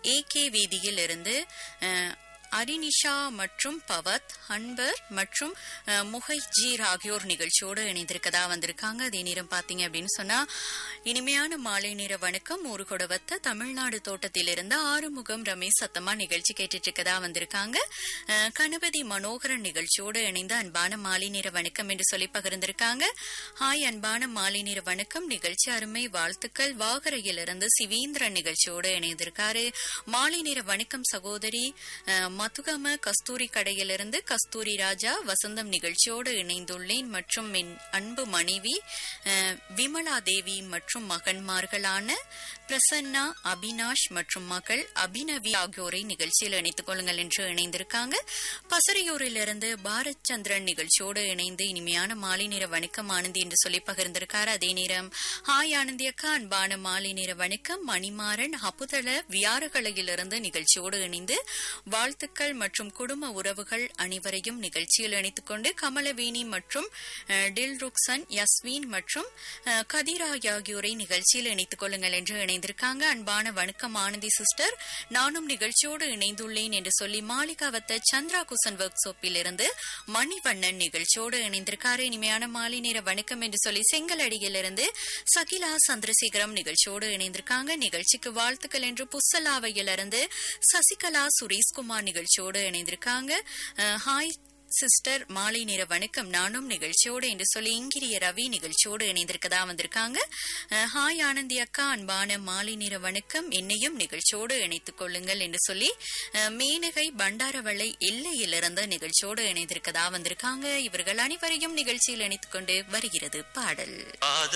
AK வீதியில் இருந்து அஹ், அரினிஷா மற்றும் பவத் அன்பர் மற்றும் அஹ், முஹைஜீர் ஆகியோர் நிகழ்ச்சியோடு இணைந்திருக்கதா வந்திருக்காங்க அதே நேரம் பாத்தீங்க அப்படின்னு சொன்னா இனிமையான மாலை நேர வணக்கம் ஊரு கொடவத்த தமிழ்நாடு தோட்டத்தில் இருந்த ஆறுமுகம் ரமேஷ் சத்தமா நிகழ்ச்சி கேட்டுட்டு இருக்கதா வந்திருக்காங்க அஹ், கணபதி மனோகரன் நிகழ்ச்சியோடு இணைந்த அன்பான மாலை நேர வணக்கம் என்று சொல்லி பகிர்ந்திருக்காங்க ஹாய் அன்பான மாலை நேர வணக்கம் நிகழ்ச்சி அருமை வாழ்த்துக்கள் வாகரையிலிருந்து சிவேந்திரன் நிகழ்ச்சியோடு இணைந்திருக்காரு மாலை நேர வணக்கம் சகோதரி அஹ், மதுகம கஸ்தூரி கடையிலிருந்து கஸ்தூரி ராஜா வசந்தம் நிகழ்ச்சியோடு இணைந்துள்ளேன் மற்றும் என் அன்பு மனைவி அஹ், விமலா தேவி மற்றும் மகன்மார்களான பிரசன்னா அபினாஷ் மற்றும் மகள் அபினவி ஆகியோரை நிகழ்ச்சியில் இணைத்துக் கொள்ளுங்கள் என்று இணைந்திருக்காங்க பசறையூரிலிருந்து பாரத் சந்திரன் நிகழ்ச்சியோடு இணைந்து இனிமையான மாலை நேர வணக்கம் ஆனந்தி என்று சொல்லி பகிர்ந்திருக்காரு அதே நேரம் ஹாய் ஆனந்தி அக்கா அன்பான மாலை நேர வணக்கம் மணிமாறன் அப்புதள வியாரகலையிலிருந்து நிகழ்ச்சியோடு இணைந்து வாழ்த்துக்கள் மற்றும் குடும்ப உறவுகள் அனைவரையும் நிகழ்ச்சியில் இணைத்துக் கொண்டு கமலவேணி மற்றும் அஹ், டில்ருக்சன் யஸ்வீன் மற்றும் அஹ், கதிராய் ஆகியோரை நிகழ்ச்சியில் இணைத்துக் கொள்ளுங்கள் என்று இணைந்திருக்காங்க அன்பான வணக்கம் ஆனந்தி சிஸ்டர் நானும் நிகழ்ச்சியோடு இணைந்துள்ளேன் என்று சொல்லி மாளிகாவத்த சந்திரா குசன் ஒர்க் ஷாப்பில் இருந்து மணிவண்ணன் நிகழ்ச்சியோடு இணைந்திருக்காரு இனிமையான மாலை நேர வணக்கம் என்று சொல்லி செங்கலடியிலிருந்து சகிலா சந்திரசேகரம் நிகழ்ச்சியோடு இணைந்திருக்காங்க நிகழ்ச்சிக்கு வாழ்த்துக்கள் என்று புஸ்ஸலாவையிலிருந்து சசிகலா சுரேஷ்குமார் நிகழ்ச்சியோடு இணைந்திருக்காங்க அஹ், ஹாய் சிஸ்டர் மாலை நேர வணக்கம் நானும் நிகழ்ச்சியோடு என்று சொல்லி இங்கிரிய ரவி நிகழ்ச்சியோடு இணைந்திருக்கதா வந்திருக்காங்க அஹ், ஹாய் ஆனந்தி அக்கா அன்பான மாலை நேர வணக்கம் என்னையும் நிகழ்ச்சியோடு இணைத்துக் கொள்ளுங்கள் என்று சொல்லி அஹ், மேனகை பண்டாரவளை எல்லையிலிருந்து நிகழ்ச்சியோடு இணைந்திருக்கதா வந்திருக்காங்க இவர்கள் அனைவரையும் நிகழ்ச்சியில் இணைத்துக் கொண்டு வருகிறது பாடல் ஆத